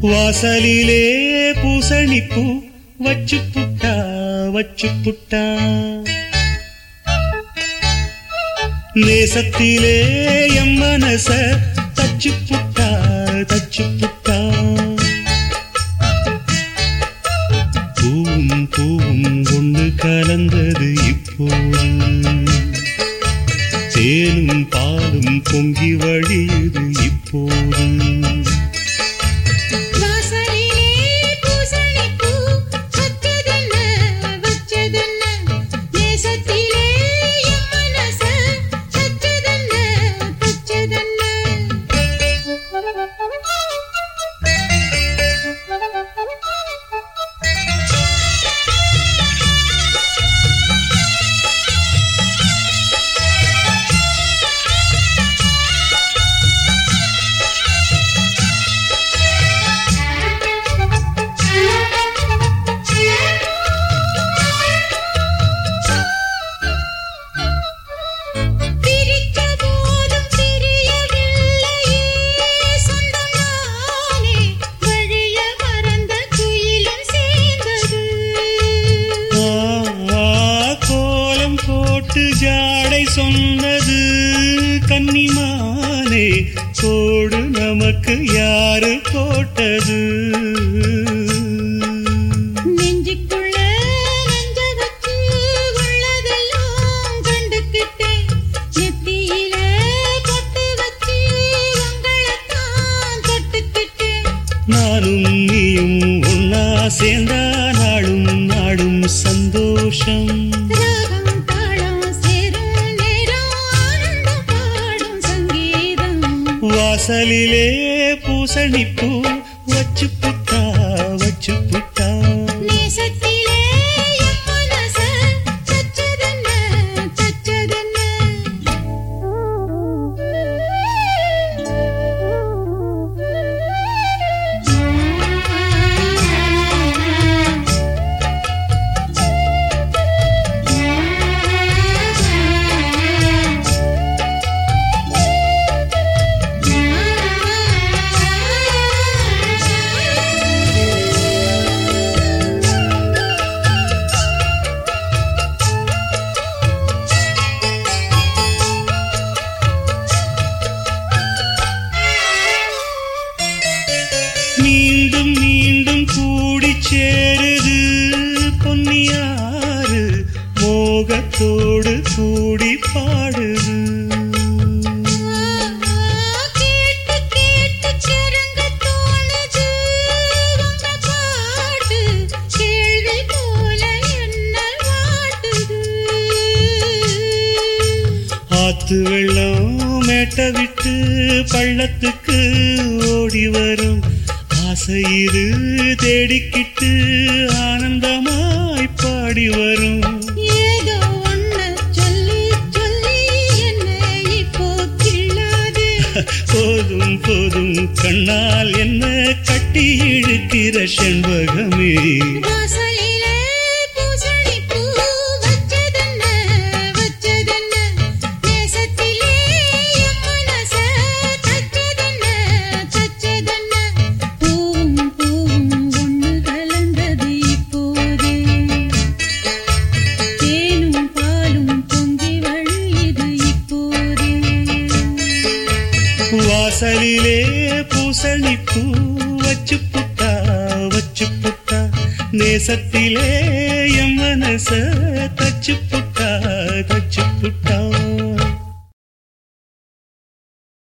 வாசலிலே பூசணிப்பூ வச்சு புட்டா வச்சு புட்டா நேசத்திலே எம் மனச தச்சு புட்டா தச்சு புட்டா பூவும் பூவும் ஒன்று கலந்தது இப்போது தேனும் பாலும் பொங்கி வழியுது இப்போது வாசலிலே பூசணிப்பூ வச்சதென்ன வச்சதென்ன நேசத்திலே என் மனச தச்சதென்ன தச்சதென்ன பிரித்த போதும் தெரியவில்லையே சொந்தமானே வழிய மறந்த குயிலும் சேர்ந்தது ஆ, கோலம் போட்டு ஜாடை சொன்னது கன்னிமானே கோடு நமக்கு யாரு போட்டது நெஞ்சுக்குள்ள நெஞ்ச வச்சு உள்ளதெல்லாம் கண்டுக்கிட்டேன் நெத்தியில பொட்டு வச்சு உங்களைத்தான் தொட்டுக்கிட்டேன் நானும் நீயும் ஒன்னா சேர்ந்தா நாளும் நாடும் சந்தோஷம் ராகம் தாளம் சேரும் நேரம் ஆனந்தம் பாடும் சங்கீதம் வாசலிலே பூசணிப்பூ வச்சு புட்டா வச்சு புட்டா நேசத்திலே என் மனச தச்சதென்ன தச்சதென்ன மீண்டும் மீண்டும் கூடி சேருது பொன்னியாறு மோகத்தோடு கூடி பாடுது கேட்டு கேட்டு கிறங்க தோணுது உங்க பாட்டு கேள்வி போல என்ன வாட்டுது ஆத்து வெள்ளம் மேட்ட விட்டு பள்ளத்துக்கு ஓடி வரும் ஆசையிரு தேடிக்கிட்டு ஆனந்தமாய் பாடி வரும் ஏதோ ஒண்ணு சொல்லி சொல்லி என்ன இப்போ கிள்ளாது போதும் போதும் கண்ணால் என்ன கட்டி இழுக்கிற செண்பகமே வாசலிலே பூசணிப்பூ வச்சதென்ன வச்சதென்ன நேசத்திலே என் மனச தச்சதென்ன தச்சதென்ன பூவும் பூவும் ஒண்ணு கலந்தது இப்போது தேனும் பாலும் பொங்கி வழியுது இப்போது வாசலிலே பூசணிப்பூ வச்சு புட்டா வச்சு புட்டா நேசத்திலே என் மனச தச்சு புட்டா தச்சு புட்டா